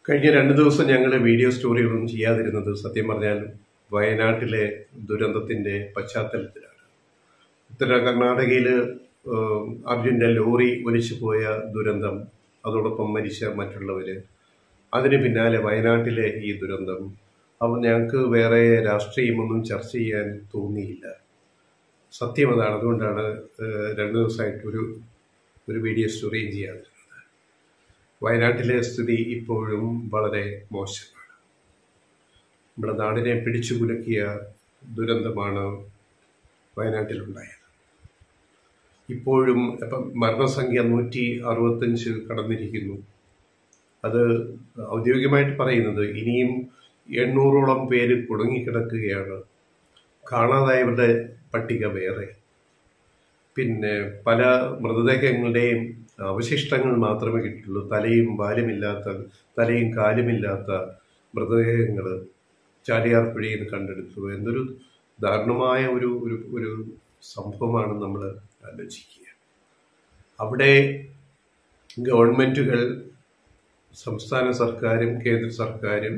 കഴിഞ്ഞ രണ്ട് ദിവസം ഞങ്ങൾ വീഡിയോ സ്റ്റോറികളൊന്നും ചെയ്യാതിരുന്നത് സത്യം പറഞ്ഞാൽ വയനാട്ടിലെ ദുരന്തത്തിൻ്റെ പശ്ചാത്തലത്തിലാണ് ഉത്തര കർണാടകയിൽ അർജുൻ്റെ ലോറി ഒലിച്ചു പോയ ദുരന്തം അതോടൊപ്പം മരിച്ച മറ്റുള്ളവർ അതിന് പിന്നാലെ വയനാട്ടിലെ ഈ ദുരന്തം അപ്പോൾ ഞങ്ങൾക്ക് വേറെ രാഷ്ട്രീയമൊന്നും ചർച്ച ചെയ്യാൻ തോന്നിയില്ല സത്യം അതാണ് അതുകൊണ്ടാണ് ഏഹ്, രണ്ട് ദിവസമായിട്ട് ഒരു ഒരു വീഡിയോ സ്റ്റോറിയും ചെയ്യാതിരുന്നത് വയനാട്ടിലെ സ്ഥിതി ഇപ്പോഴും വളരെ മോശമാണ് നമ്മുടെ നാടിനെ പിടിച്ചു കുലുക്കിയ ദുരന്തമാണ് വയനാട്ടിലുണ്ടായത് ഇപ്പോഴും ഇപ്പം മരണസംഖ്യ നൂറ്റി അറുപത്തഞ്ച് കടന്നിരിക്കുന്നു അത് ഔദ്യോഗികമായിട്ട് പറയുന്നത് ഇനിയും എണ്ണൂറോളം പേര് കുടുങ്ങിക്കിടക്കുകയാണ് കാണാതായവരുടെ പട്ടിക വേറെ പിന്നെ പല മൃതദേഹങ്ങളുടെയും അവശിഷ്ടങ്ങൾ മാത്രമേ കിട്ടുള്ളൂ തലയും വാലുമില്ലാത്ത തലയും കാലുമില്ലാത്ത മൃതദേഹങ്ങൾ ചാലിയാർ പുഴയിൽ നിന്ന് കണ്ടെടുത്തു എന്തൊരു ദാരുണമായ ഒരു ഒരു ഒരു സംഭവമാണ് നമ്മൾ ആലോചിക്കുക അവിടെ ഗവൺമെൻറ്റുകൾ സംസ്ഥാന സർക്കാരും കേന്ദ്ര സർക്കാരും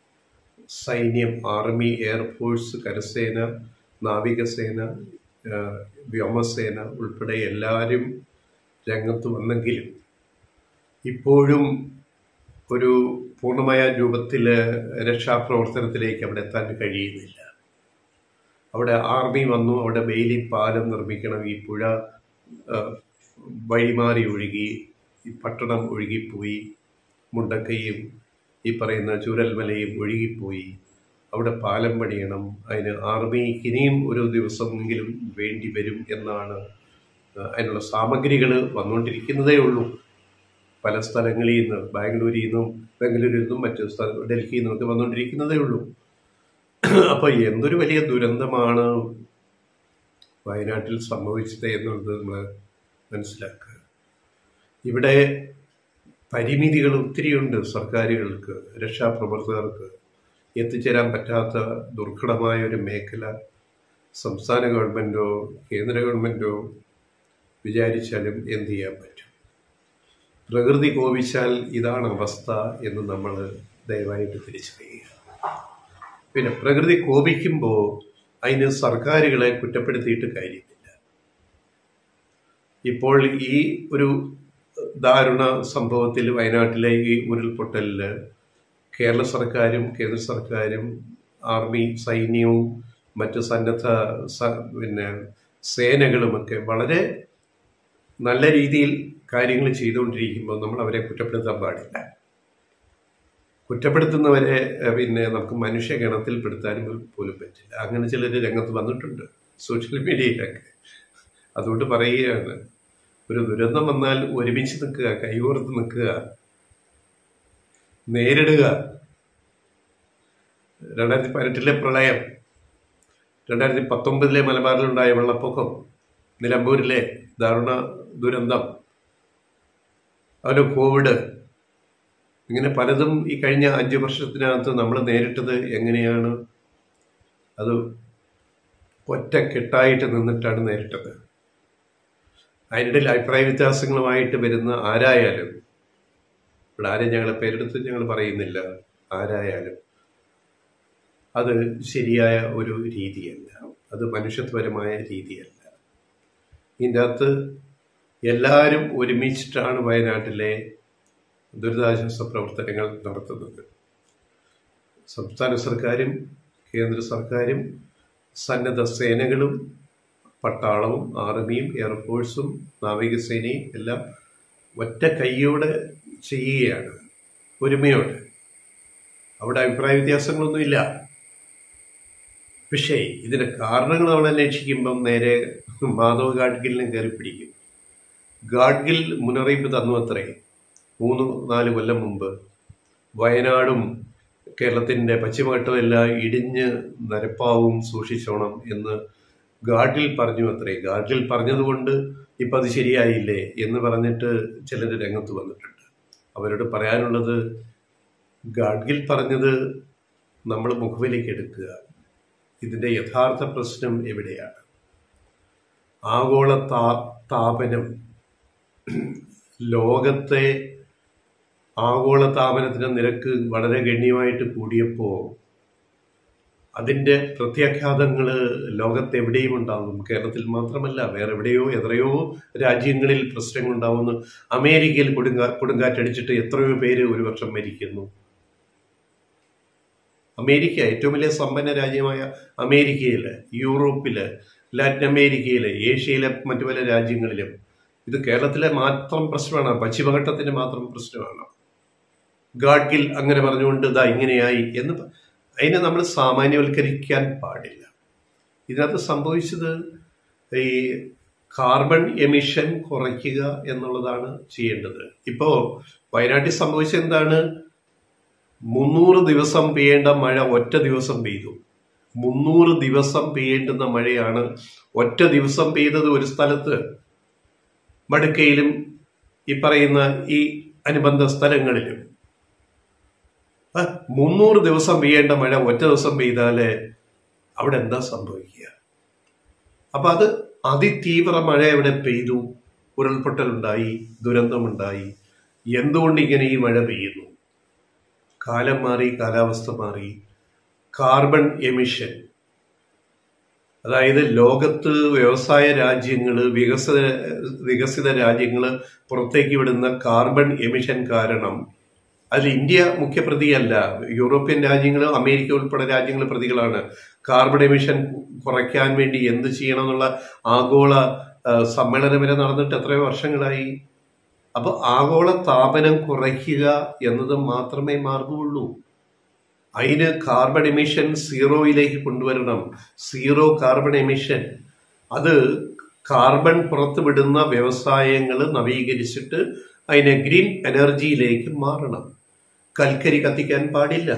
സൈന്യം ആർമി എയർഫോഴ്സ് കരസേന നാവികസേന ആ, വ്യോമസേന ഉൾപ്പെടെ എല്ലാവരും രംഗത്ത് വന്നെങ്കിലും ഇപ്പോഴും ഒരു പൂർണ്ണമായ രൂപത്തിൽ രക്ഷാപ്രവർത്തനത്തിലേക്ക് അവിടെ എത്താൻ കഴിയുന്നില്ല അവിടെ ആർമി വന്നു അവിടെ ബെയിലി പാലം നിർമ്മിക്കണം ഈ പുഴ ആ, വഴിമാറി ഒഴുകി ഈ പട്ടണം ഒഴുകിപ്പോയി മുണ്ടക്കയും ഈ പറയുന്ന ചൂരൽമലയും ഒഴുകിപ്പോയി അവിടെ പാലം പണിയണം അതിന് ആർമിക്ക് ഇനിയും ഒരു ദിവസമെങ്കിലും വേണ്ടി വരും എന്നാണ് ആ, അതിനുള്ള സാമഗ്രികൾ വന്നുകൊണ്ടിരിക്കുന്നതേ ഉള്ളൂ പല സ്ഥലങ്ങളിൽ നിന്ന് ബാംഗ്ലൂരിൽ നിന്നും ബംഗളൂരിൽ നിന്നും മറ്റു സ്ഥല ഡൽഹിയിൽ നിന്നും ഒക്കെ വന്നുകൊണ്ടിരിക്കുന്നതേ ഉള്ളൂ അപ്പോൾ എന്തൊരു വലിയ ദുരന്തമാണ് വയനാട്ടിൽ സംഭവിച്ചത് എന്നുള്ളത് നമ്മൾ മനസ്സിലാക്കുക ഇവിടെ പരിമിതികൾ ഒത്തിരിയുണ്ട് സർക്കാരുകൾക്ക് രക്ഷാപ്രവർത്തകർക്ക് എത്തിച്ചേരാൻ പറ്റാത്ത ദുർഘടമായ ഒരു മേഖല സംസ്ഥാന ഗവൺമെൻറ്റോ കേന്ദ്ര ഗവൺമെൻറ്റോ വിചാരിച്ചാലും എന്ത് ചെയ്യാൻ പറ്റും പ്രകൃതി കോപിച്ചാൽ ഇതാണ് അവസ്ഥ എന്ന് നമ്മൾ ദയവായിട്ട് തിരിച്ചറിയുക പിന്നെ പ്രകൃതി കോപിക്കുമ്പോൾ അതിന് സർക്കാരുകളെ കുറ്റപ്പെടുത്തിയിട്ട് കാര്യമില്ല ഇപ്പോൾ ഈ ഒരു ദാരുണ സംഭവത്തിൽ വയനാട്ടിലെ ഈ ഉരുൾപൊട്ടലിൽ കേരള സർക്കാരും കേന്ദ്ര സർക്കാരും ആർമി സൈന്യവും മറ്റ് സന്നദ്ധ സ- പിന്നെ സേനകളുമൊക്കെ വളരെ നല്ല രീതിയിൽ കാര്യങ്ങൾ ചെയ്തുകൊണ്ടിരിക്കുമ്പോൾ നമ്മൾ അവരെ കുറ്റപ്പെടുത്താൻ പാടില്ല കുറ്റപ്പെടുത്തുന്നവരെ ഏഹ്, പിന്നെ നമുക്ക് മനുഷ്യഗണത്തിൽ പെടുത്താനും പോലും പറ്റില്ല അങ്ങനെ ചിലർ രംഗത്ത് വന്നിട്ടുണ്ട് സോഷ്യൽ മീഡിയയിലൊക്കെ അതുകൊണ്ട് പറയുകയാണ് ഒരു ദുരന്തം വന്നാൽ ഒരുമിച്ച് നിൽക്കുക കൈകോർത്ത് നിൽക്കുക നേരിടുക രണ്ടായിരത്തി പതിനെട്ടിലെ പ്രളയം രണ്ടായിരത്തി പത്തൊമ്പതിലെ മലബാറിലുണ്ടായ വെള്ളപ്പൊക്കം നിലമ്പൂരിലെ ദാരുണ ദുരന്തം അതുപോലെ കോവിഡ് ഇങ്ങനെ പലതും ഈ കഴിഞ്ഞ അഞ്ച് വർഷത്തിനകത്ത് നമ്മൾ നേരിട്ടത് എങ്ങനെയാണ് അത് ഒറ്റക്കെട്ടായിട്ട് നിന്നിട്ടാണ് നേരിട്ടത് അതിനിടയിൽ അഭിപ്രായ വ്യത്യാസങ്ങളുമായിട്ട് വരുന്ന ആരായാലും ഇവിടെ ആരെയും ഞങ്ങളെ പേരെടുത്ത് ഞങ്ങൾ പറയുന്നില്ല ആരായാലും അത് ശരിയായ ഒരു രീതിയല്ല അത് മനുഷ്യത്വപരമായ രീതിയല്ല ഇതിൻ്റെ അകത്ത് എല്ലാവരും ഒരുമിച്ചിട്ടാണ് വയനാട്ടിലെ ദുരിതാശ്വാസ പ്രവർത്തനങ്ങൾ നടത്തുന്നത് സംസ്ഥാന സർക്കാരും കേന്ദ്ര സർക്കാരും സന്നദ്ധ സേനകളും പട്ടാളവും ആർമിയും എയർഫോഴ്സും നാവികസേനയും എല്ലാം ഒറ്റ കൈയോടെ ചെയ്യുകയാണ് ഒരുമയോടെ അവിടെ അഭിപ്രായ വ്യത്യാസങ്ങളൊന്നുമില്ല പക്ഷേ ഇതിന്റെ കാരണങ്ങൾ നമ്മൾ അന്വേഷിക്കുമ്പം നേരെ മാധവ് ഗാഡ്ഗിലിനെ കയറി പിടിക്കും ഗാഡ്ഗിൽ മുന്നറിയിപ്പ് തന്നു അത്രേ മൂന്ന് നാല് കൊല്ലം മുമ്പ് വയനാടും കേരളത്തിൻ്റെ പശ്ചിമഘട്ടമെല്ലാം ഇടിഞ്ഞ് നരപ്പാവും സൂക്ഷിച്ചോണം എന്ന് ഗാഡ്ഗിൽ പറഞ്ഞു അത്രേ ഗാഡ്ഗിൽ പറഞ്ഞതുകൊണ്ട് ഇപ്പം അത് ശരിയായില്ലേ എന്ന് പറഞ്ഞിട്ട് ചിലർ രംഗത്ത് വന്നിട്ടുണ്ട് അവരോട് പറയാനുള്ളത് ഗാഡ്ഗിൽ പറഞ്ഞത് നമ്മൾ മുഖവിലേക്ക് എടുക്കുക ഇതിൻ്റെ യഥാർത്ഥ പ്രശ്നം എവിടെയാണ് ആഗോള താ താപനം ലോകത്തെ ആഗോള താപനത്തിന്റെ നിരക്ക് വളരെ ഗണ്യമായിട്ട് കൂടിയപ്പോൾ അതിന്റെ പ്രത്യാഘാതങ്ങൾ ലോകത്തെവിടെയും ഉണ്ടാകും കേരളത്തിൽ മാത്രമല്ല വേറെ എവിടെയോ എത്രയോ രാജ്യങ്ങളിൽ പ്രശ്നങ്ങൾ ഉണ്ടാവുന്നു അമേരിക്കയിൽ കൊടുങ്കാ കൊടുങ്കാറ്റടിച്ചിട്ട് എത്രയോ പേര് ഒരു വർഷം മരിക്കുന്നു അമേരിക്ക ഏറ്റവും വലിയ സമ്പന്ന രാജ്യമായ അമേരിക്കയില് യൂറോപ്പില് ലാറ്റിൻ അമേരിക്കയില് ഏഷ്യയിലെ മറ്റു പല രാജ്യങ്ങളിലും ഇത് കേരളത്തിലെ മാത്രം പ്രശ്നമാണ് പശ്ചിമഘട്ടത്തിന്റെ മാത്രം പ്രശ്നമാണ് ഗാഡ്ഗിൽ അങ്ങനെ പറഞ്ഞുകൊണ്ട് ഇതാ ഇങ്ങനെയായി എന്ന് പ- അതിനെ നമ്മൾ സാമാന്യവൽക്കരിക്കാൻ പാടില്ല ഇതിനകത്ത് സംഭവിച്ചത് ഈ കാർബൺ എമിഷൻ കുറയ്ക്കുക എന്നുള്ളതാണ് ചെയ്യേണ്ടത് ഇപ്പോ വയനാട്ടിൽ സംഭവിച്ചത് എന്താണ് മുന്നൂറ് ദിവസം പെയ്യേണ്ട മഴ ഒറ്റ ദിവസം പെയ്തു മുന്നൂറ് ദിവസം പെയ്യേണ്ടുന്ന മഴയാണ് ഒറ്റ ദിവസം പെയ്തത് ഒരു സ്ഥലത്ത് മടുക്കയിലും ഈ പറയുന്ന ഈ അനുബന്ധ സ്ഥലങ്ങളിലും ആ, മുന്നൂറ് ദിവസം പെയ്യേണ്ട മഴ ഒറ്റ ദിവസം പെയ്താല് അവിടെ എന്താ സംഭവിക്കുക അപ്പൊ അത് അതിതീവ്ര മഴ അവിടെ പെയ്തു ഉരുൾപൊട്ടലുണ്ടായി ദുരന്തമുണ്ടായി എന്തുകൊണ്ട് ഇങ്ങനെ ഈ മഴ പെയ്യുന്നു കാലം മാറി കാലാവസ്ഥ മാറി കാർബൺ എമിഷൻ അതായത് ലോകത്ത് വ്യവസായ രാജ്യങ്ങള് വികസിത വികസിത രാജ്യങ്ങള് പുറത്തേക്ക് വിടുന്ന കാർബൺ എമിഷൻ കാരണം അതിൽ ഇന്ത്യ മുഖ്യപ്രതിയല്ല യൂറോപ്യൻ രാജ്യങ്ങൾ അമേരിക്ക ഉൾപ്പെടെ രാജ്യങ്ങൾ പ്രതികളാണ് കാർബൺ എമിഷൻ കുറയ്ക്കാൻ വേണ്ടി എന്ത് ചെയ്യണം എന്നുള്ള ആഗോള ആ, സമ്മേളനം വരെ നടന്നിട്ട് എത്രയോ വർഷങ്ങളായി അപ്പൊ ആഗോള താപനം കുറയ്ക്കുക എന്നത് മാത്രമേ മാർഗമുള്ളൂ അതിന് കാർബൺ എമിഷൻ സീറോയിലേക്ക് കൊണ്ടുവരണം സീറോ കാർബൺ എമിഷൻ അത് കാർബൺ പുറത്തുവിടുന്ന വ്യവസായങ്ങൾ നവീകരിച്ചിട്ട് അതിനെ ഗ്രീൻ എനർജിയിലേക്ക് മാറണം കൽക്കരി കത്തിക്കാൻ പാടില്ല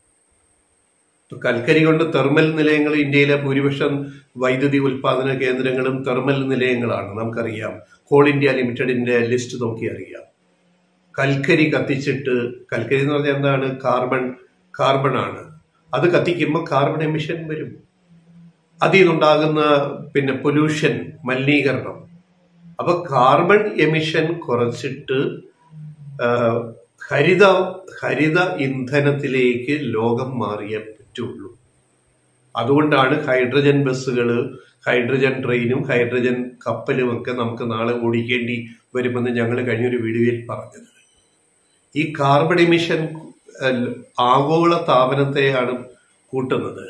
ഇപ്പൊ കൽക്കരി കൊണ്ട് തെർമൽ നിലയങ്ങൾ ഇന്ത്യയിലെ ഭൂരിപക്ഷം വൈദ്യുതി ഉൽപാദന കേന്ദ്രങ്ങളും തെർമൽ നിലയങ്ങളാണ് നമുക്കറിയാം കോൾ ഇന്ത്യ ലിമിറ്റഡിന്റെ ലിസ്റ്റ് നോക്കി അറിയാം കൽക്കരി കത്തിച്ചിട്ട് കൽക്കരി എന്ന് പറഞ്ഞാൽ എന്താണ് കാർബൺ കാർബൺ ആണ് അത് കത്തിക്കുമ്പോൾ കാർബൺ എമിഷൻ വരും അതിൽ നിന്നുണ്ടാകുന്ന പിന്നെ പൊല്യൂഷൻ മലിനീകരണം അപ്പൊ കാർബൺ എമിഷൻ കുറച്ചിട്ട് ആ, ഹരിത ഹരിത ഇന്ധനത്തിലേക്ക് ലോകം മാറിയേ പറ്റുള്ളൂ അതുകൊണ്ടാണ് ഹൈഡ്രജൻ ബസ്സുകൾ ഹൈഡ്രജൻ ട്രെയിനും ഹൈഡ്രജൻ കപ്പലും ഒക്കെ നമുക്ക് നാളെ ഓടിക്കേണ്ടി വരുമെന്ന് ഞങ്ങൾ കഴിഞ്ഞൊരു വീഡിയോയിൽ പറഞ്ഞത് ഈ കാർബൺ എമിഷൻ അഹ്, ആഗോള താപനത്തെയാണ് കൂട്ടുന്നത്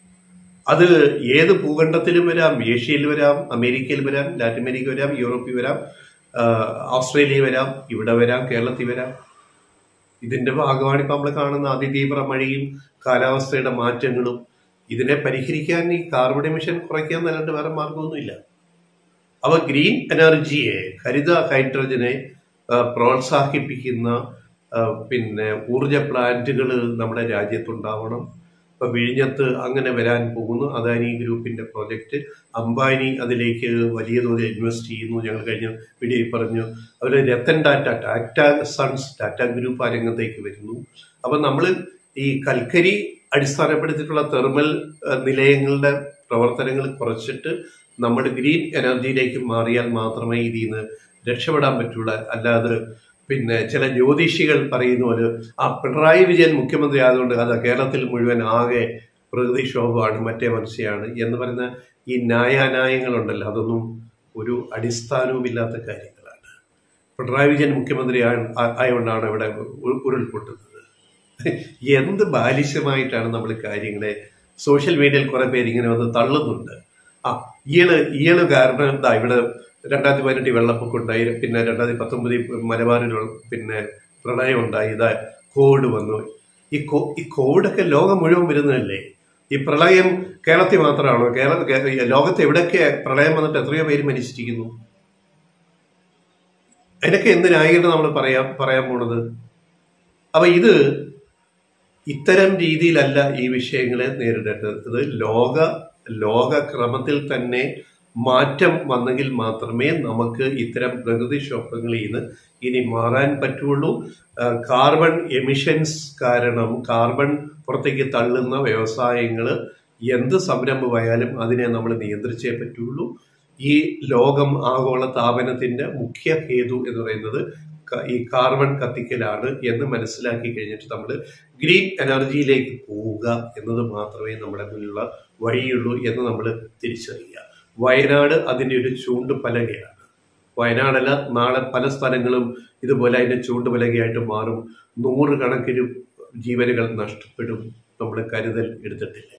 അത് ഏത് ഭൂഖണ്ഡത്തിലും വരാം ഏഷ്യയിൽ വരാം അമേരിക്കയിൽ വരാം ലാറ്റിൻ അമേരിക്ക വരാം യൂറോപ്പിൽ വരാം ആഹ്, ഓസ്ട്രേലിയ വരാം ഇവിടെ വരാം കേരളത്തിൽ വരാം ഇതിന്റെ ഭാഗമാണ് ഇപ്പൊ നമ്മൾ കാണുന്ന അതിതീവ്ര മഴയും കാലാവസ്ഥയുടെ മാറ്റങ്ങളും ഇതിനെ പരിഹരിക്കാൻ ഈ കാർബൺ എമിഷൻ കുറയ്ക്കാൻ നല്ലാണ്ട് വേറെ മാർഗമൊന്നുമില്ല അവ ഗ്രീൻ എനർജിയെ ഹരിത ഹൈഡ്രജനെ ആ, പ്രോത്സാഹിപ്പിക്കുന്ന ആ, പിന്നെ ഊർജ പ്ലാന്റുകൾ നമ്മുടെ രാജ്യത്തുണ്ടാവണം ഇപ്പൊ വിഴിഞ്ഞത്ത് അങ്ങനെ വരാൻ പോകുന്നു അദാനി ഗ്രൂപ്പിന്റെ പ്രോജക്റ്റ് അംബാനി അതിലേക്ക് വലിയ തോതിൽ ഇൻവെസ്റ്റ് ചെയ്യുന്നു ഞങ്ങൾ കഴിഞ്ഞ വീഡിയോയിൽ പറഞ്ഞു അതുപോലെ രത്തൻ ടാറ്റ ടാറ്റ സൺസ് ടാറ്റ ഗ്രൂപ്പ് ആ രംഗത്തേക്ക് വരുന്നു അപ്പൊ നമ്മൾ ഈ കൽക്കരി അടിസ്ഥാനപ്പെടുത്തിയിട്ടുള്ള തെർമൽ ആ, നിലയങ്ങളുടെ പ്രവർത്തനങ്ങൾ കുറച്ചിട്ട് നമ്മൾ ഗ്രീൻ എനർജിയിലേക്ക് മാറിയാൽ മാത്രമേ ഇതിൽ നിന്ന് രക്ഷപ്പെടാൻ പറ്റുള്ളൂ അല്ലാതെ പിന്നെ ചില ജ്യോതിഷികൾ പറയുന്ന പോലെ ആ പിണറായി വിജയൻ മുഖ്യമന്ത്രി ആയതുകൊണ്ട് അതാ കേരളത്തിൽ മുഴുവൻ ആകെ പ്രകൃതിക്ഷോഭമാണ് മറ്റേ മനുഷ്യയാണ് എന്ന് പറയുന്ന ഈ ന്യായാന്യായങ്ങളുണ്ടല്ലോ അതൊന്നും ഒരു അടിസ്ഥാനവുമില്ലാത്ത കാര്യങ്ങളാണ് പിണറായി വിജയൻ മുഖ്യമന്ത്രി ആയ- ആ- ആയതുകൊണ്ടാണ് ഇവിടെ ഉ- ഉരുൾപൊട്ടുന്നത് എന്ത് ബാലിശമായിട്ടാണ് നമ്മൾ കാര്യങ്ങളെ സോഷ്യൽ മീഡിയയിൽ കുറെ പേര് ഇങ്ങനെ വന്ന് തള്ളുന്നുണ്ട് ആ ഇയാള് ഇയാള് കാരണം എന്താ ഇവിടെ രണ്ടായിരത്തി പതിനെട്ടിൽ വെള്ളപ്പൊക്കം ഉണ്ടായി പിന്നെ രണ്ടായിരത്തി പത്തൊമ്പതിൽ മലബാറിൽ പിന്നെ പ്രളയം ഉണ്ടായി ഇതാ കോവിഡ് വന്നു ഈ കോ ഈ കോവിഡൊക്കെ ലോകം മുഴുവൻ വരുന്നതല്ലേ ഈ പ്രളയം കേരളത്തിൽ മാത്രമാണോ കേരള കേ- ലോകത്ത് എവിടെയൊക്കെ പ്രളയം വന്നിട്ട് എത്രയോ പേര് മരിച്ചിരിക്കുന്നു അതിനൊക്കെ എന്ത് ന്യായീകരണം നമ്മൾ പറയാൻ പറയാൻ പോണത് അപ്പൊ ഇത് ഇത്തരം രീതിയിലല്ല ഈ വിഷയങ്ങളെ നേരിടേണ്ടത് ഇത് ലോക ലോകക്രമത്തിൽ തന്നെ മാറ്റം വന്നെങ്കിൽ മാത്രമേ നമുക്ക് ഇത്തരം പ്രകൃതിക്ഷോഭങ്ങളിൽ നിന്ന് ഇനി മാറാൻ പറ്റുള്ളൂ ആ, കാർബൺ എമിഷൻസ് കാരണം കാർബൺ പുറത്തേക്ക് തള്ളുന്ന വ്യവസായങ്ങൾ എന്ത് സംരംഭമായാലും അതിനെ നമ്മൾ നിയന്ത്രിച്ചേ പറ്റുള്ളൂ ഈ ലോകം ആഗോള താപനത്തിന്റെ മുഖ്യ ഹേതു എന്ന് പറയുന്നത് ക- ഈ കാർബൺ കത്തിക്കലാണ് എന്ന് മനസ്സിലാക്കി കഴിഞ്ഞിട്ട് നമ്മൾ ഗ്രീൻ എനർജിയിലേക്ക് പോവുക എന്നത് മാത്രമേ നമ്മുടെ മുന്നിലുള്ള വഴിയുള്ളൂ എന്ന് നമ്മൾ തിരിച്ചറിയുക വയനാട് അതിൻ്റെ ഒരു ചൂണ്ടുപലകയാണ് വയനാടല്ല നാളെ പല സ്ഥലങ്ങളും ഇതുപോലെ അതിൻ്റെ ചൂണ്ടുപലകയായിട്ട് മാറും നൂറുകണക്കിന് ജീവനുകൾ നഷ്ടപ്പെടും നമ്മൾ കരുതൽ എടുത്തിട്ടില്ല